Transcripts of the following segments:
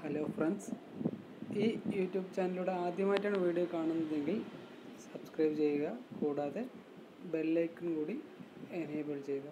hello friends ഈ YouTube ചാനലിലൂടെ ആദ്യമായിട്ടാണ് വീഡിയോ കാണുന്നതെങ്കിൽ സബ്സ്ക്രൈബ് ചെയ്യുക കൂടാതെ ബെല്ലൈക്കൺ കൂടി എനേബിൾ ചെയ്യുക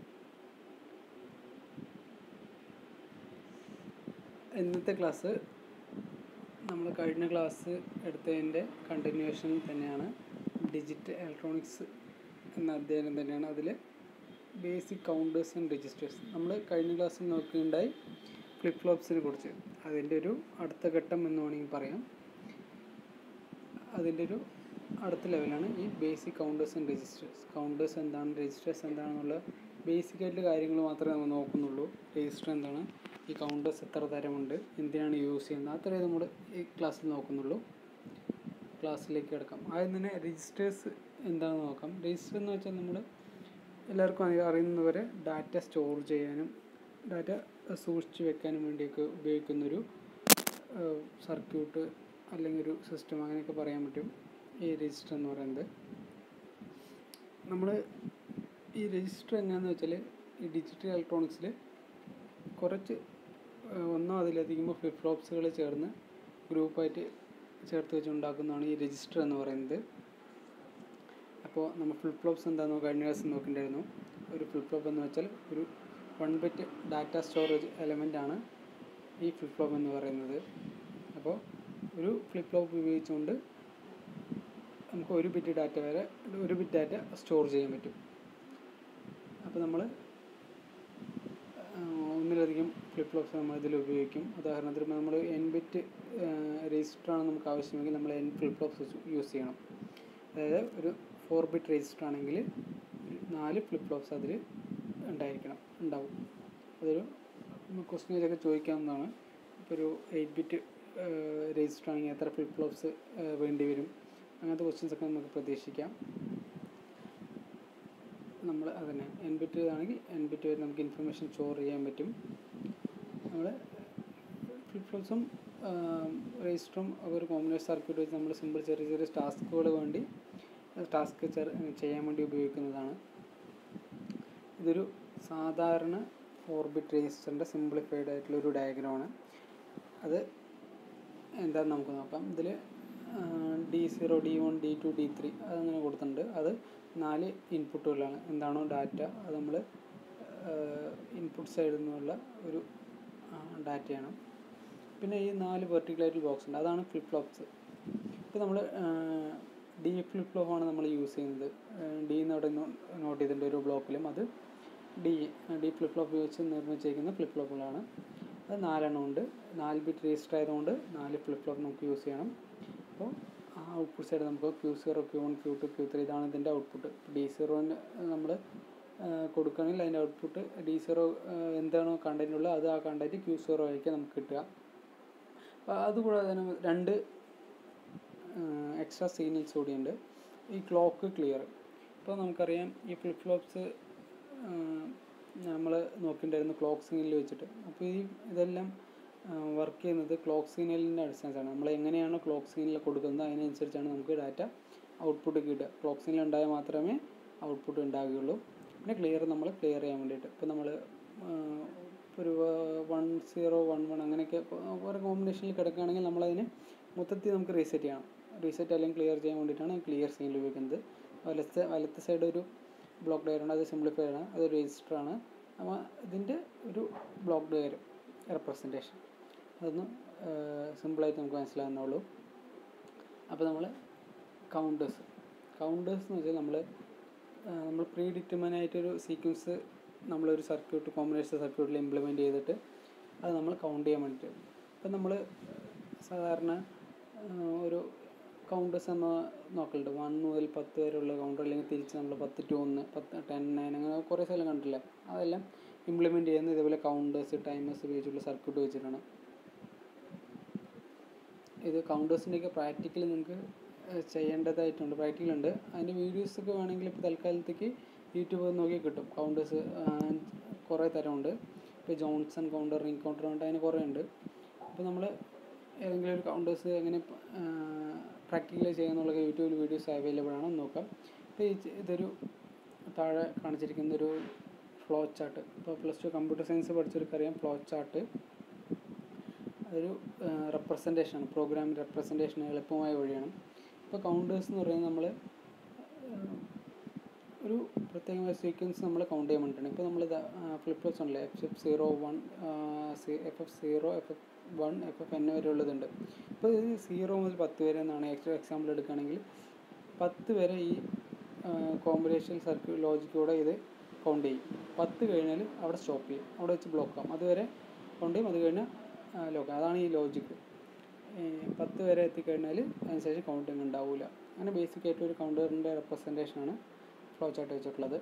ഇന്നത്തെ ക്ലാസ് നമ്മൾ കഴിഞ്ഞ ക്ലാസ് എടുത്തതിൻ്റെ കണ്ടിന്യൂവേഷൻ തന്നെയാണ് ഡിജിറ്റൽ ഇലക്ട്രോണിക്സ് എന്ന അധ്യയനം തന്നെയാണ് അതിൽ ബേസിക് കൗണ്ടേഴ്സ് ആൻഡ് രജിസ്റ്റേഴ്സ് നമ്മൾ കഴിഞ്ഞ ക്ലാസ്സിൽ നോക്കുകയുണ്ടായി ഫ്ലിപ്പ് ഫ്ലോപ്സിനെ കുറിച്ച് അതിൻ്റെ ഒരു അടുത്ത ഘട്ടം എന്ന് വേണമെങ്കിൽ പറയാം അതിൻ്റെ ഒരു അടുത്ത ലെവലാണ് ഈ basic counters and registers counters എന്താണ് രജിസ്റ്റേഴ്സ് എന്താണെന്നുള്ള ബേസിക് ആയിട്ടുള്ള കാര്യങ്ങൾ മാത്രമേ നമ്മൾ നോക്കുന്നുള്ളൂ രജിസ്റ്റർ എന്താണ് ഈ കൗണ്ടേഴ്സ് എത്ര തരമുണ്ട് എന്തിനാണ് യൂസ് ചെയ്യുന്നത് അത്രേ നമ്മൾ ഈ ക്ലാസ്സിൽ നോക്കുന്നുള്ളൂ ക്ലാസ്സിലേക്ക് കിടക്കാം ആദ്യം തന്നെ രജിസ്റ്റേഴ്സ് എന്താണെന്ന് നോക്കാം രജിസ്റ്റർ എന്ന് വെച്ചാൽ നമ്മൾ എല്ലാവർക്കും അറി- അറിയുന്നവരെ ഡാറ്റ സ്റ്റോർ ചെയ്യാനും ഡാറ്റ സൂക്ഷിച്ച് വെക്കാനും വേണ്ടിയൊക്കെ ഉപയോഗിക്കുന്നൊരു സർക്യൂട്ട് അല്ലെങ്കിൽ ഒരു സിസ്റ്റം അങ്ങനെയൊക്കെ പറയാൻ പറ്റും ഈ രജിസ്റ്റർ എന്ന് പറയുന്നത് നമ്മൾ ഈ രജിസ്റ്റർ എങ്ങനെയാണെന്ന് വെച്ചാൽ ഈ ഡിജിറ്റൽ ഇലക്ട്രോണിക്സിൽ കുറച്ച് ഏഹ്, ഒന്നോ അതിലധികമോ ഫ്ലിപ്പ് ഫ്ലോപ്സുകൾ ചേർന്ന് ഗ്രൂപ്പായിട്ട് ചേർത്ത് വെച്ച് ഉണ്ടാക്കുന്നതാണ് ഈ രജിസ്റ്റർ എന്ന് പറയുന്നത് അപ്പോൾ നമ്മൾ ഫ്ലിപ്പ് ഫ്ലോപ്സ് എന്താണെന്ന് കഴിഞ്ഞ ദിവസം നോക്കിയിട്ടുണ്ടായിരുന്നു ഒരു ഫ്ലിപ്പ് ഫ്ലോപ്പ് എന്ന് വെച്ചാൽ ഒരു one bit data storage element ആണ് ഈ ഫ്ലിപ്പ് ഫ്ലോപ്പ് എന്ന് പറയുന്നത് അപ്പോൾ ഒരു ഫ്ലിപ്പ് ഫ്ലോപ്പ് ഉപയോഗിച്ചുകൊണ്ട് നമുക്ക് ഒരു ബിറ്റ് ഡാറ്റ വരെ ഒരു ബിറ്റ് ഡാറ്റ സ്റ്റോർ ചെയ്യാൻ പറ്റും അപ്പോൾ നമ്മൾ ഒന്നിലധികം ഫ്ലിപ്പ് ഫ്ലോപ്സ് നമ്മൾ ഇതിൽ ഉപയോഗിക്കും ഉദാഹരണത്തിന് ഇപ്പോൾ നമ്മൾ എൻ ബിറ്റ് രജിസ്റ്ററാണ് നമുക്ക് ആവശ്യമെങ്കിൽ നമ്മൾ എൻ ഫ്ലിപ്പ് ഫ്ലോപ്സ് യൂസ് ചെയ്യണം അതായത് ഒരു ഫോർ ബിറ്റ് രജിസ്റ്റർ ആണെങ്കിൽ ഒരു നാല് ഫ്ലിപ്പ് ഫ്ലോപ്സ് അതിൽ ഉണ്ടായിരിക്കണം ഉണ്ടാവും അതൊരു ക്വസ്റ്റ്യനിലൊക്കെ ചോദിക്കാവുന്നതാണ് ഇപ്പോൾ ഒരു എയ്റ്റ് ബിറ്റ് രജിസ്റ്റർ ആണെങ്കിൽ എത്ര ഫ്ലിപ്പ് ഫ്ലോപ്സ് വേണ്ടി വരും അങ്ങനത്തെ ക്വസ്റ്റ്യൻസ് ഒക്കെ നമുക്ക് പ്രതീക്ഷിക്കാം നമ്മൾ അതന്നെ എൻ ബിറ്റ് ആണെങ്കിൽ എൻ ബിറ്റ് വരെ നമുക്ക് ഇൻഫർമേഷൻ സ്റ്റോർ ചെയ്യാൻ പറ്റും നമ്മൾ ഫ്ലിപ്പ് ഫ്ലോപ്സും രജിസ്റ്ററും ഒരു കോമ്പിനേഷൻ സർക്യൂട്ട് വെച്ച് നമ്മൾ സിമ്പിൾ ചെറിയ ചെറിയ ടാസ്കുകൾ വേണ്ടി ടാസ്ക് ചെയ്യാൻ വേണ്ടി ഉപയോഗിക്കുന്നതാണ് ഇതൊരു സാധാരണ ഫോർ ബിറ്റ് രജിസ്റ്ററിൻ്റെ സിംപ്ലിഫൈഡ് ആയിട്ടുള്ള ഒരു ഡയഗ്രമാണ് അത് എന്താണെന്ന് നമുക്ക് നോക്കാം ഇതിൽ D zero D one D two D three അതങ്ങനെ കൊടുത്തിട്ടുണ്ട് അത് നാല് ഇൻപുട്ടുകളാണ് എന്താണോ ഡാറ്റ അത് നമ്മൾ ഇൻപുട്ട് സൈഡിൽ നിന്നുള്ള ഒരു ഡാറ്റയാണ് പിന്നെ ഈ നാല് വെർട്ടിക്കലായിട്ടുള്ള ബോക്സ് ഉണ്ട് അതാണ് ഫ്ലിപ്പ് ഫ്ലോപ്സ് ഇപ്പോൾ നമ്മൾ ഡി ഫ്ലിപ്പ് ഫ്ലോപ്പാണ് നമ്മൾ യൂസ് ചെയ്യുന്നത് ഡി എന്ന് അവിടെ നോട്ട് ചെയ്തിട്ടുണ്ട് ഒരു ബ്ലോക്കിലും അത് ഡി ഡി ഫ്ലിപ്പ് ഫ്ലോപ്പ് ഉപയോഗിച്ച് നിർമ്മിച്ചിരിക്കുന്ന ഫ്ലിപ്പ് ഫ്ലോപ്പുകളാണ് അത് നാലെണ്ണം ഉണ്ട് നാല് ബിറ്റ് രജിസ്റ്റർ ആയതുകൊണ്ട് നാല് ഫ്ലിപ്പ് ഫ്ലോപ്പ് നമുക്ക് യൂസ് ചെയ്യണം അപ്പോൾ ആ ഔട്ട്പുട്ട് സൈഡ് നമുക്ക് Q zero Q one Q two Q three ഇതാണ് ഇതിൻ്റെ ഔട്ട്പുട്ട് ഡി സീറോന് നമ്മൾ കൊടുക്കുകയാണെങ്കിൽ അതിൻ്റെ ഔട്ട്പുട്ട് ഡി സീറോ എന്താണോ കണ്ടൻറ് ഉള്ളത് അത് ആ കണ്ടൻറ്റ് ക്യൂ സീറോ ആയിരിക്കും നമുക്ക് കിട്ടുക അപ്പോൾ അതുകൂടാതെ തന്നെ രണ്ട് എക്സ്ട്രാ സിഗ്നൽസ് കൂടിയുണ്ട് ഈ ക്ലോക്ക് ക്ലിയർ ഇപ്പോൾ നമുക്കറിയാം ഈ ഫ്ലിപ്പ് ഫ്ലോപ്സ് നമ്മൾ നോക്കിയിട്ടുണ്ടായിരുന്നു ക്ലോക്ക് സിഗ്നൽ വെച്ചിട്ട് അപ്പോൾ ഈ ഇതെല്ലാം വർക്ക് ചെയ്യുന്നത് ക്ലോക്ക് സിഗ്നലിൻ്റെ അടിസ്ഥാനത്താണ് നമ്മൾ എങ്ങനെയാണോ ക്ലോക്ക് സിഗ്നൽ കൊടുക്കുന്നത് അതിനനുസരിച്ചാണ് നമുക്ക് ഡാറ്റ ഔട്ട്പുട്ട് കിട്ടുക ക്ലോക്ക് സിഗ്നൽ ഉണ്ടായാൽ മാത്രമേ ഔട്ട്പുട്ട് ഉണ്ടാവുകയുള്ളൂ പിന്നെ ക്ലിയർ നമ്മൾ ക്ലിയർ ചെയ്യാൻ വേണ്ടിയിട്ട് ഇപ്പോൾ നമ്മൾ ഒരു വൺ സീറോ വൺ വൺ അങ്ങനെയൊക്കെ ഓരോ കോമ്പിനേഷനിൽ കിടക്കുകയാണെങ്കിൽ നമ്മളതിന് മൊത്തത്തിൽ നമുക്ക് റീസെറ്റ് ചെയ്യണം റീസെറ്റ് അല്ലെങ്കിൽ ക്ലിയർ ചെയ്യാൻ വേണ്ടിയിട്ടാണ് ക്ലിയർ സിഗ്നൽ ഉപയോഗിക്കുന്നത് വലത്തെ വലത്തെ സൈഡ് ഒരു ബ്ലോക്ക് ഡയർ ഉണ്ട് അത് സിംപ്ലിഫൈ ആണ് അത് രജിസ്റ്റർ ആണ് അപ്പോൾ ഇതിൻ്റെ ഒരു ബ്ലോക്ക് ഡയർ റെപ്രസെൻറ്റേഷൻ അതൊന്ന് സിമ്പിളായിട്ട് നമുക്ക് മനസ്സിലാകുന്നുള്ളൂ അപ്പോൾ നമ്മൾ കൗണ്ടേഴ്സ് കൗണ്ടേഴ്സ് എന്ന് വെച്ചാൽ നമ്മൾ നമ്മൾ പ്രീ ഡിറ്റർമൈൻ ആയിട്ടൊരു സീക്വൻസ് നമ്മളൊരു സർക്യൂട്ട് കോമ്പിനേഷൻ സർക്യൂട്ടിൽ ഇംപ്ലിമെൻറ്റ് ചെയ്തിട്ട് അത് നമ്മൾ കൗണ്ട് ചെയ്യാൻ വേണ്ടിയിട്ട് ഇപ്പം നമ്മൾ സാധാരണ ഒരു കൗണ്ടേഴ്സ് എന്ന നോക്കലുണ്ട് വൺ മുതൽ പത്ത് വരെയുള്ള കൗണ്ടർ അല്ലെങ്കിൽ തിരിച്ച് നമ്മൾ പത്ത് ടു ഒന്ന് പത്ത് ടെൻ നയൻ അങ്ങനെ കുറേ സ്ഥലം കണ്ടില്ലേ അതെല്ലാം ഇംപ്ലിമെൻറ്റ് ചെയ്യുന്നത് ഇതേപോലെ കൗണ്ടേഴ്സ് ടൈമേഴ്സ് ഉപയോഗിച്ചുള്ള സർക്യൂട്ട് വെച്ചിട്ടാണ് ഇത് കൗണ്ടേഴ്സിൻ്റെയൊക്കെ പ്രാക്ടിക്കൽ നിങ്ങൾക്ക് ചെയ്യേണ്ടതായിട്ടുണ്ട് പ്രാക്ടിക്കൽ ഉണ്ട് അതിൻ്റെ വീഡിയോസ് ഒക്കെ വേണമെങ്കിൽ ഇപ്പോൾ തൽക്കാലത്തേക്ക് യൂട്യൂബ് നോക്കി കിട്ടും കൗണ്ടേഴ്സ് കുറേ തരമുണ്ട് ഇപ്പോൾ ജോൺസൺ കൗണ്ടർ റിംഗ് കൗണ്ടർ ഉണ്ട് അതിന് കുറേ ഉണ്ട് അപ്പോൾ നമ്മൾ ഏതെങ്കിലും ഒരു കൗണ്ടേഴ്സ് എങ്ങനെ പ്രാക്ടിക്കലി ചെയ്യുന്നുള്ള യൂട്യൂബിൽ വീഡിയോസ് അവൈലബിൾ ആണ് നോക്കാം ഇപ്പോൾ ഈ ഇതൊരു താഴെ കാണിച്ചിരിക്കുന്ന ഒരു ഫ്ലോ ചാർട്ട് ഇപ്പോൾ പ്ലസ് ടു കമ്പ്യൂട്ടർ സയൻസ് പഠിച്ചവർക്കറിയാം ഫ്ലോ ചാർട്ട് അതൊരു റെപ്രസെൻറ്റേഷനാണ് പ്രോഗ്രാം റെപ്രസെൻറ്റേഷൻ എളുപ്പമായ വഴിയാണ് ഇപ്പോൾ കൗണ്ടേഴ്സ് എന്ന് പറയുന്നത് നമ്മൾ ഒരു പ്രത്യേകമായ സീക്വൻസ് നമ്മൾ കൗണ്ട് ചെയ്യാൻ വേണ്ടിയിട്ടാണ് ഇപ്പോൾ നമ്മൾ ഫ്ലിപ്പ് ഫ്ലോപ്സ് ഉണ്ടല്ലോ F F zero one F F zero F F one F F N വരെ ഉള്ളതുണ്ട് ഇപ്പോൾ ഇത് സീറോ മുതൽ പത്ത് വരെ എന്നാണ് എക്സ്ട്രാ എക്സാമ്പിൾ എടുക്കുകയാണെങ്കിൽ പത്ത് വരെ ഈ കോമ്പിനേഷൻ സർക്യൂട്ട് ലോജിക്കോടെ ഇത് കൗണ്ട് ചെയ്യും പത്ത് കഴിഞ്ഞാൽ അവിടെ സ്റ്റോപ്പ് ചെയ്യും അവിടെ വെച്ച് ബ്ലോക്ക് ആവും അതുവരെ കൗണ്ട് ചെയ്യും അത് കഴിഞ്ഞാൽ ലോക്ക് അതാണ് ഈ ലോജിക്ക് പത്ത് വരെ എത്തിക്കഴിഞ്ഞാൽ അതിനനുസരിച്ച് കൗണ്ടിങ് ഉണ്ടാവില്ല അങ്ങനെ ബേസിക് ആയിട്ട് ഒരു കൗണ്ടറിൻ്റെ റെപ്രസെൻറ്റേഷനാണ് ഫ്ലോ ചാർട്ട് വെച്ചിട്ടുള്ളത്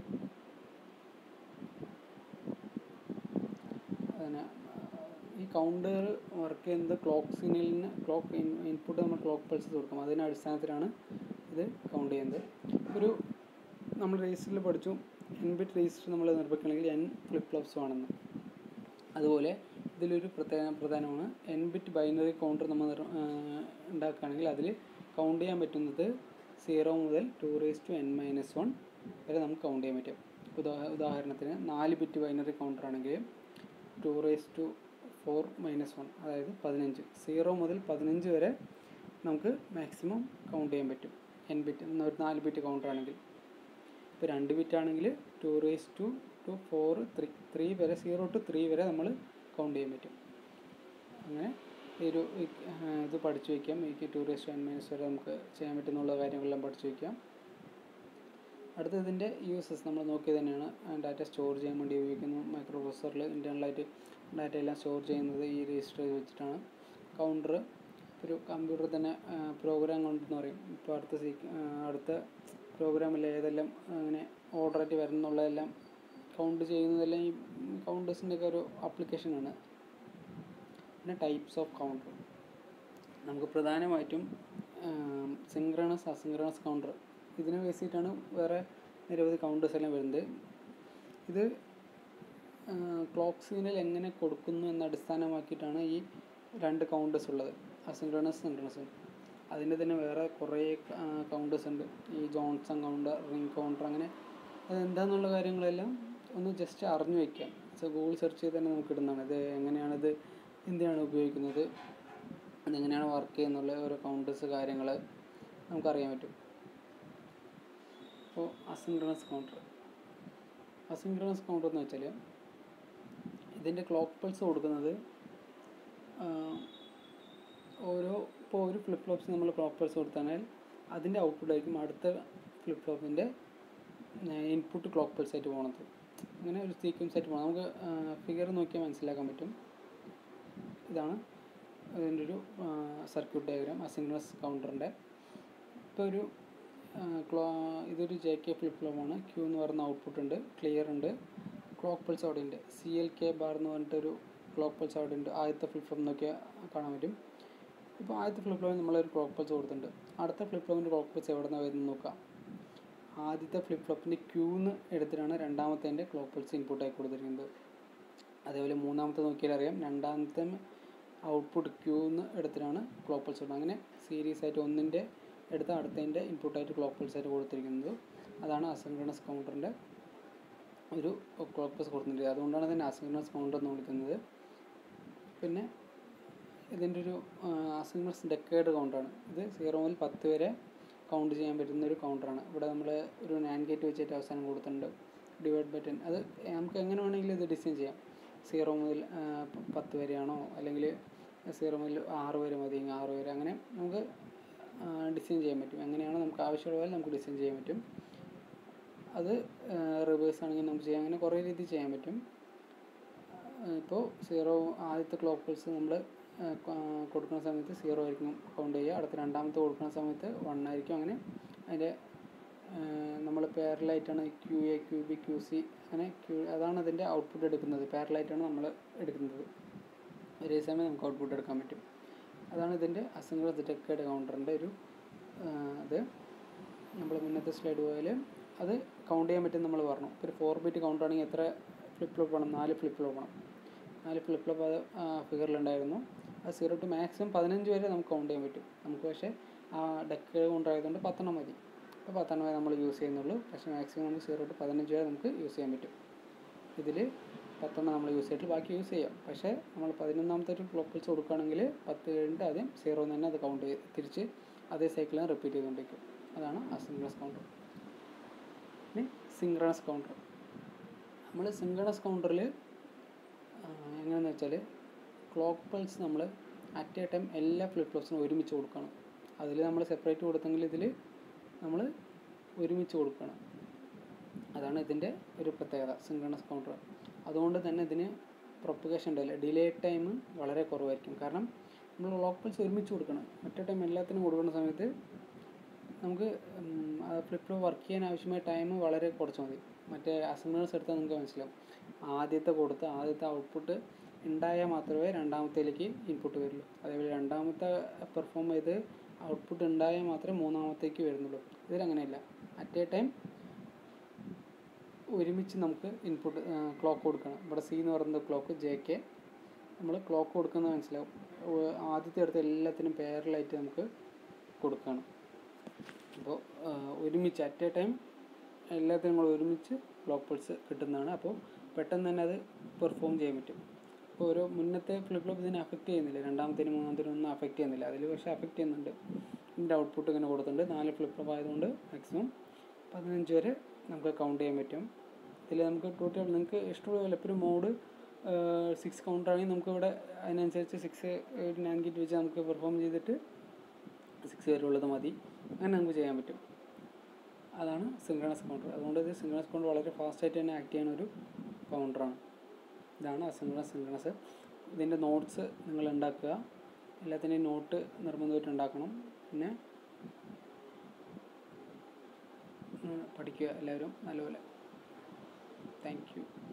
അതിന് ഈ കൗണ്ടർ വർക്ക് ചെയ്യുന്നത് ക്ലോക്ക് സിഗ്നലിന് ക്ലോക്ക് ഇൻപുട്ട് നമ്മൾ ക്ലോക്ക് പൾസ് കൊടുക്കും അതിൻ്റെ അടിസ്ഥാനത്തിലാണ് ഇത് കൗണ്ട് ചെയ്യുന്നത് ഒരു നമ്മൾ രജിസ്റ്ററിൽ പഠിച്ചു എൻ ബിറ്റ് രജിസ്റ്റർ നമ്മൾ നിർമ്മിക്കണമെങ്കിൽ എൻ ഫ്ലിപ്പ് ഫ്ലോപ്സ് ആണെന്ന് അതുപോലെ ഇതിലൊരു പ്രത്യേക പ്രധാനമാണ് എൻ ബിറ്റ് ബൈനറി കൗണ്ടർ നമ്മൾ ഉണ്ടാക്കുകയാണെങ്കിൽ അതിൽ കൗണ്ട് ചെയ്യാൻ പറ്റുന്നത് സീറോ മുതൽ two raise to N minus one വരെ നമുക്ക് കൗണ്ട് ചെയ്യാൻ പറ്റും ഉദാ ഉദാഹരണത്തിന് നാല് ബിറ്റ് ബൈനറി കൗണ്ടർ ആണെങ്കിൽ two raise to four minus one അതായത് പതിനഞ്ച് സീറോ മുതൽ പതിനഞ്ച് വരെ നമുക്ക് മാക്സിമം കൗണ്ട് ചെയ്യാൻ പറ്റും എൻ ബിറ്റ് ഒരു നാല് ബിറ്റ് കൗണ്ടർ ആണെങ്കിൽ ഇപ്പോൾ രണ്ട് ബിറ്റ് ആണെങ്കിൽ two raise to two four three three വരെ സീറോ ടു ത്രീ വരെ നമ്മൾ കൗണ്ട് ചെയ്യാൻ പറ്റും അങ്ങനെ ഈ ഒരു ഇത് പഠിച്ചു വയ്ക്കാം ഈ two raise to N minus വരെ നമുക്ക് ചെയ്യാൻ പറ്റുന്നുള്ള കാര്യങ്ങളെല്ലാം പഠിച്ചു വയ്ക്കാം അടുത്ത ഇതിൻ്റെ യൂസസ് നമ്മൾ നോക്കിയത് തന്നെയാണ് ഡാറ്റ സ്റ്റോർ ചെയ്യാൻ വേണ്ടി ഉപയോഗിക്കുന്നു മൈക്രോ പ്രൊസസറിൽ ഇൻറ്റേർണലായിട്ട് ഡാറ്റ എല്ലാം സ്റ്റോർ ചെയ്യുന്നത് ഈ രജിസ്റ്റർ വെച്ചിട്ടാണ് കൗണ്ടർ ഒരു കമ്പ്യൂട്ടർ തന്നെ പ്രോഗ്രാം കൗണ്ടർ എന്ന് പറയും ഇപ്പോൾ അടുത്ത സീ അടുത്ത പ്രോഗ്രാമിൽ ഏതെല്ലാം അങ്ങനെ ഓർഡറായിട്ട് വരുന്നുള്ളതെല്ലാം കൗണ്ട് ചെയ്യുന്നതെല്ലാം ഈ കൗണ്ടേഴ്സിൻ്റെ ഒക്കെ ഒരു ആപ്ലിക്കേഷനാണ് പിന്നെ ടൈപ്സ് ഓഫ് കൗണ്ടർ നമുക്ക് പ്രധാനമായിട്ടും സിങ്ക്രണസ് അസിങ്ക്രണസ് കൗണ്ടർ ഇതിനെ ബേസ് ചെയ്തിട്ടാണ് വേറെ നിരവധി കൗണ്ടേഴ്സ് എല്ലാം വരുന്നത് ഇത് ക്ലോക്ക് സിഗ്നൽ എങ്ങനെ കൊടുക്കുന്നു എന്ന അടിസ്ഥാനമാക്കിയിട്ടാണ് ഈ രണ്ട് കൗണ്ടേഴ്സ് ഉള്ളത് അസിൻക്രണസ് സിൻക്രണസും അതിൻ്റെ തന്നെ വേറെ കുറേ കൗണ്ടേഴ്സ് ഉണ്ട് ഈ ജോൺസൺ കൗണ്ടർ റിംഗ് കൗണ്ടർ അങ്ങനെ അതെന്താന്നുള്ള കാര്യങ്ങളെല്ലാം ഒന്ന് ജസ്റ്റ് അറിഞ്ഞു വയ്ക്കാം സോ ഗൂഗിൾ സെർച്ച് ചെയ്ത് തന്നെ നമുക്ക് ഇടുന്നതാണ് ഇത് എങ്ങനെയാണിത് എന്തിനാണ് ഉപയോഗിക്കുന്നത് അതെങ്ങനെയാണ് വർക്ക് ചെയ്യുന്നുള്ള ഓരോ കൗണ്ടേഴ്സ് കാര്യങ്ങൾ നമുക്കറിയാൻ പറ്റും അപ്പോൾ അസിൻക്രണസ് കൗണ്ടർ അസിൻക്രണസ് കൗണ്ടർ എന്ന് വെച്ചാൽ ഇതിൻ്റെ ക്ലോക്ക് പൾസ് കൊടുക്കുന്നത് ഓരോ ഇപ്പോൾ ഒരു ഫ്ലിപ്പ് ഫ്ലോപ്സ് നമ്മൾ ക്ലോക്ക് പൾസ് കൊടുത്താൽ അതിൻ്റെ ഔട്ട്പുട്ട് ആയിരിക്കും അടുത്ത ഫ്ലിപ്പ് ഫ്ലോപ്പിൻ്റെ ഇൻപുട്ട് ക്ലോക്ക് പൾസ് ആയിട്ട് പോകണത് അങ്ങനെ ഒരു സീക്വൻസ് ആയിട്ട് പോകണം നമുക്ക് ഫിഗർ നോക്കിയാൽ മനസ്സിലാക്കാൻ പറ്റും ഇതാണ് അതിൻ്റെ ഒരു സർക്യൂട്ട് ഡയഗ്രാം അസിൻക്രണസ് കൗണ്ടറിൻ്റെ ഇപ്പോൾ ഒരു ക്ലോ ഇതൊരു ജെ കെ ഫ്ലിപ്പ് ഫ്ലോപ്പാണ് ക്യൂ എന്ന് പറയുന്ന ഔട്ട്പുട്ട് ഉണ്ട് ക്ലിയർ ഉണ്ട് ക്ലോക്ക് പൾസ് അവിടെ ഉണ്ട് സി എൽ കെ ബാർ എന്ന് പറഞ്ഞിട്ടൊരു ക്ലോക്ക് പൾസ് അവിടെ ഉണ്ട് ആദ്യത്തെ ഫ്ലിപ്പ് ഫ്ലോപ്പ് നോക്കിയാൽ കാണാൻ പറ്റും ഇപ്പോൾ ആദ്യത്തെ ഫ്ലിപ്പ് ഫ്ലോപ്പിൽ നമ്മളൊരു ക്ലോക്ക് പൾസ് കൊടുത്തിട്ടുണ്ട് അടുത്ത ഫ്ലിപ്പ് ഫ്ലോപ്പിൻ്റെ ക്ലോക്ക് പൾസ് എവിടെ നിന്നാണ് വരുന്നത് നോക്കാം ആദ്യത്തെ ഫ്ലിപ്പ് ഫ്ലോപ്പിൻ്റെ ക്യൂന്ന് എടുത്തിട്ടാണ് രണ്ടാമത്തെ ക്ലോക്ക് പൾസ് ഇൻപുട്ടായി കൊടുത്തിരിക്കുന്നത് അതേപോലെ മൂന്നാമത്തെ നോക്കിയാൽ അറിയാം രണ്ടാമത്തെ ഔട്ട്പുട്ട് ക്യൂന്ന് എടുത്തിട്ടാണ് ക്ലോക്ക് പൾസ് കൊടുക്കുന്നത് അങ്ങനെ സീരീസ് ആയിട്ട് ഒന്നിൻ്റെ എടുത്ത അടുത്തതിൻ്റെ ഇൻപുട്ടായിട്ട് ക്ലോക്ക് പൾസ് ആയിട്ട് കൊടുത്തിരിക്കുന്നത് അതാണ് അസിൻക്രണസ് കൗണ്ടറിൻ്റെ ഒരു ക്ലോക്ക് പൾസ് കൊടുത്തിട്ടുണ്ട് അതുകൊണ്ടാണ് ഇതിനെ അസിൻക്രണസ് കൗണ്ടർ എന്ന് വിളിക്കുന്നത് പിന്നെ ഇതിൻ്റെ ഒരു അസിൻക്രണസ് ഡെക്കേഡ് കൗണ്ടറാണ് ഇത് സീറോ മുതൽ പത്ത് വരെ കൗണ്ട് ചെയ്യാൻ പറ്റുന്ന ഒരു കൗണ്ടറാണ് ഇവിടെ നമ്മൾ ഒരു നാൻ ഗേറ്റ് വെച്ചിട്ട് അവസാനം കൊടുത്തിട്ടുണ്ട് ഡിവൈഡ് ബൈ ടെൻ അത് നമുക്ക് എങ്ങനെ വേണമെങ്കിലും ഇത് ഡിസൈൻ ചെയ്യാം സീറോ മുതൽ പത്ത് വരെയാണോ അല്ലെങ്കിൽ സീറോ മുതൽ ആറ് വരെ മതി ആറ് വരെ അങ്ങനെ നമുക്ക് ഡിസൈൻ ചെയ്യാൻ പറ്റും എങ്ങനെയാണോ നമുക്ക് ആവശ്യമുള്ള പോലെ നമുക്ക് ഡിസൈൻ ചെയ്യാൻ പറ്റും അത് റിവേഴ്സ് ആണെങ്കിൽ നമുക്ക് ചെയ്യാം അങ്ങനെ കുറേ രീതിയിൽ ചെയ്യാൻ പറ്റും ഇപ്പോൾ സീറോ ആദ്യത്തെ ക്ലോക്ക് പൾസ് നമ്മൾ കൊടുക്കുന്ന സമയത്ത് സീറോ ആയിരിക്കും കൗണ്ട് ചെയ്യുക അടുത്ത രണ്ടാമത്തെ കൊടുക്കുന്ന സമയത്ത് വൺ ആയിരിക്കും അങ്ങനെ അതിൻ്റെ നമ്മൾ പാരലായിട്ടാണ് Q A Q B Q C അങ്ങനെ ക്യു അതാണ് അതിൻ്റെ ഔട്ട്പുട്ട് എടുക്കുന്നത് പാരലായിട്ടാണ് നമ്മൾ എടുക്കുന്നത് ഒരേ സമയം നമുക്ക് ഔട്ട്പുട്ട് എടുക്കാൻ പറ്റും അതാണ് ഇതിൻ്റെ അസിംഗ്ലസ് ഡിറ്റക്റ്റഡ് കൗണ്ടറിൻ്റെ ഒരു ഇത് നമ്മൾ മുന്നത്തെ സ്ലൈഡ് പോയാൽ അത് കൗണ്ട് ചെയ്യാൻ പറ്റും നമ്മൾ പറഞ്ഞു ഇപ്പോൾ ഒരു ഫോർ ബിറ്റ് കൗണ്ടർ ആണെങ്കിൽ എത്ര ഫ്ലിപ്പ് ഫ്ലോപ്പ് വേണം നാല് ഫ്ലിപ്പ് ഫ്ലോപ്പ് വേണം നാല് ഫ്ലിപ്പ് ഫ്ലോപ്പ് അത് ഫിഗറിലുണ്ടായിരുന്നു അത് സീറോ ടു മാക്സിമം പതിനഞ്ച് വരെ നമുക്ക് കൗണ്ട് ചെയ്യാൻ പറ്റും നമുക്ക് പക്ഷേ ആ ഡെക്ക് കൊണ്ടായതുകൊണ്ട് പത്തെണ്ണം മതി അപ്പോൾ പത്തെണ്ണം വരെ നമ്മൾ യൂസ് ചെയ്യുന്നുള്ളൂ പക്ഷേ മാക്സിമം നമുക്ക് സീറോ ടു പതിനഞ്ച് വരെ നമുക്ക് യൂസ് ചെയ്യാൻ പറ്റും ഇതിൽ പത്തെണ്ണം നമ്മൾ യൂസ് ചെയ്തിട്ട് ബാക്കി യൂസ് ചെയ്യാം പക്ഷേ നമ്മൾ പതിനൊന്നാമത്തെ ഒരു ക്ലോക്ക് പൾസ് കൊടുക്കുകയാണെങ്കിൽ പത്ത് കഴിഞ്ഞിട്ട് ആദ്യം സീറോ തന്നെ അത് കൗണ്ട് ചെയ്ത് തിരിച്ച് അതേ സൈക്കിളിൽ റിപ്പീറ്റ് ചെയ്തുകൊണ്ടിരിക്കും അതാണ് അസിൻക്രണസ് കൗണ്ടർ ഇനി സിങ്ക്രണസ് കൗണ്ടർ നമ്മൾ സിങ്ക്രണസ് കൗണ്ടറിൽ എങ്ങനെയാണെന്ന് വെച്ചാൽ ക്ലോക്ക് പൾസ് നമ്മൾ അറ്റ് എ ടൈം എല്ലാ ഫ്ലിപ്പ് ഫ്ലോപ്സിനും ഒരുമിച്ച് കൊടുക്കണം അതിൽ നമ്മൾ സെപ്പറേറ്റ് കൊടുത്തെങ്കിൽ ഇതിൽ നമ്മൾ ഒരുമിച്ച് കൊടുക്കണം അതാണ് ഇതിൻ്റെ ഒരു പ്രത്യേകത സിങ്ക്രണസ് കൗണ്ടർ അതുകൊണ്ട് തന്നെ ഇതിന് പ്രൊപ്പഗേഷൻ ഉണ്ടല്ലോ ഡിലേ ടൈം വളരെ കുറവായിരിക്കും കാരണം നമ്മൾ ക്ലോക്ക് പൾസ് ഒരുമിച്ച് കൊടുക്കണം ഒറ്റ ടൈം എല്ലാത്തിനും കൊടുക്കുന്ന സമയത്ത് നമുക്ക് ഫ്ലിപ്പ് ഫ്ലോപ്പ് വർക്ക് ചെയ്യാൻ ആവശ്യമായ ടൈം വളരെ കുറച്ച് മതി മറ്റേ അസംബ്ലേഴ്സ് എടുത്താൽ നിങ്ങൾക്ക് മനസ്സിലാവും ആദ്യത്തെ കൊടുത്ത് ആദ്യത്തെ ഔട്ട്പുട്ട് ഉണ്ടായാൽ മാത്രമേ രണ്ടാമത്തേലേക്ക് ഇൻപുട്ട് വരുള്ളൂ അതേപോലെ രണ്ടാമത്തെ പെർഫോം ചെയ്ത് ഔട്ട്പുട്ട് ഉണ്ടായാൽ മാത്രമേ മൂന്നാമത്തേക്ക് വരുന്നുള്ളൂ ഇതിലങ്ങനെയല്ല അറ്റ് എ ടൈം ഒരുമിച്ച് നമുക്ക് ഇൻപുട്ട് ക്ലോക്ക് കൊടുക്കണം ഇവിടെ സി എന്ന് പറയുന്നത് ക്ലോക്ക് ജെ കെ നമ്മൾ ക്ലോക്ക് കൊടുക്കുന്നത് മനസ്സിലാവും ഓ- ആദ്യത്തെ അടുത്ത് എല്ലാത്തിനും പേരലായിട്ട് നമുക്ക് കൊടുക്കണം അപ്പോൾ ഒരുമിച്ച് അറ്റ് എ ടൈം എല്ലാത്തിനും കൂടെ ഒരുമിച്ച് ക്ലോക്ക് പൾസ് കിട്ടുന്നതാണ് അപ്പോൾ പെട്ടെന്ന് തന്നെ അത് പെർഫോം ചെയ്യാൻ പറ്റും അപ്പോൾ ഓരോ മുന്നത്തെ ഫ്ലിപ്പ് ഫ്ലോപ്പ് ഇതിനെ അഫക്റ്റ് ചെയ്യുന്നില്ല രണ്ടാമത്തേനും മൂന്നാമത്തേനും ഒന്നും അഫക്റ്റ് ചെയ്യുന്നില്ല അതിൽ പക്ഷേ അഫക്റ്റ് ചെയ്യുന്നുണ്ട് ഇതിൻ്റെ ഔട്ട്പുട്ട് ഇങ്ങനെ കൊടുത്തിട്ടുണ്ട് നാല് ഫ്ലിപ്പ് ഫ്ലോപ്പ് ആയതുകൊണ്ട് മാക്സിമം പതിനഞ്ച് വരെ നമുക്ക് കൗണ്ട് ചെയ്യാൻ പറ്റും ഇതിൽ നമുക്ക് ടോട്ടൽ നിങ്ങൾക്ക് ഇഷ്ടമുള്ള പോലെ ഇപ്പോൾ ഒരു മോഡ് സിക്സ് കൗണ്ടർ ആണെങ്കിൽ നമുക്ക് ഇവിടെ അതിനനുസരിച്ച് സിക്സ് നയൻ കിറ്റ് വെച്ച് നമുക്ക് പെർഫോം ചെയ്തിട്ട് സിക്സ് വരെ ഉള്ളത് മതി അങ്ങനെ നമുക്ക് ചെയ്യാൻ പറ്റും അതാണ് സിംഗ്രണസ് കൗണ്ടർ അതുകൊണ്ട് ഇത് സിംഗ്രണസ് കൗണ്ടർ വളരെ ഫാസ്റ്റായിട്ട് തന്നെ ആക്ട് ചെയ്യുന്ന ഒരു കൗണ്ടറാണ് ഇതാണ് അസിംഗ്രണസ് സിംഗ്രണസ് ഇതിൻ്റെ നോട്ട്സ് നിങ്ങൾ ഉണ്ടാക്കുക എല്ലാത്തിൻ്റെയും നോട്ട് നിർബന്ധമായിട്ട് ഉണ്ടാക്കണം പിന്നെ ഉം, പഠിക്കുക എല്ലാവരും നല്ലപോലെ താങ്ക് യു